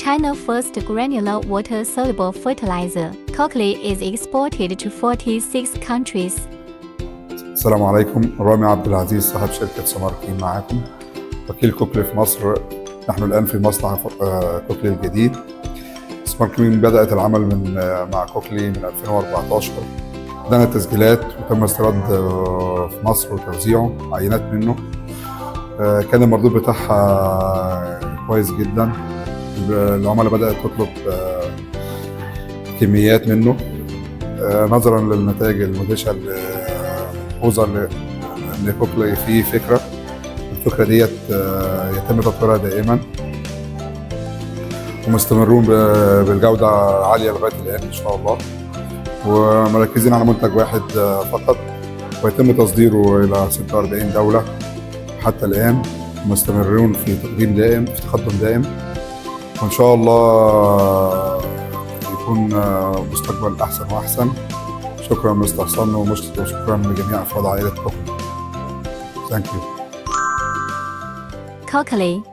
China's first granular water-soluble fertilizer. Cochlear is exported to 46 countries. السلام عليكم رامي عبد العزيز صاحب شركة سماركي معاكم وكيل كوكلي في مصر نحن الآن في مصنع آه، كوكلي الجديد سماركي بدأت العمل من آه، مع كوكلي من 2014 بدأنا التسجيلات وتم استيراد آه، في مصر وتوزيعه عينات منه آه، كان المردود بتاعها كويس جدا العملاء بدأت تطلب آه، كميات منه آه، نظرا للنتائج المدهشه اللي الملحوظه اللي اللي كوكلي فيه فكره الفكره ديت آه، يتم تطويرها دائما ومستمرون ب- بالجوده عاليه لغايه الان ان شاء الله ومركزين على منتج واحد آه، فقط ويتم تصديره الى 46 دوله حتى الان مستمرون في تقديم دائم في تقدم دائم وان شاء الله يكون آه، مستقبل احسن واحسن شكرا مستر حسن ومش- وشكرا لجميع افراد عائله كوكلي ثانك يو Cochlear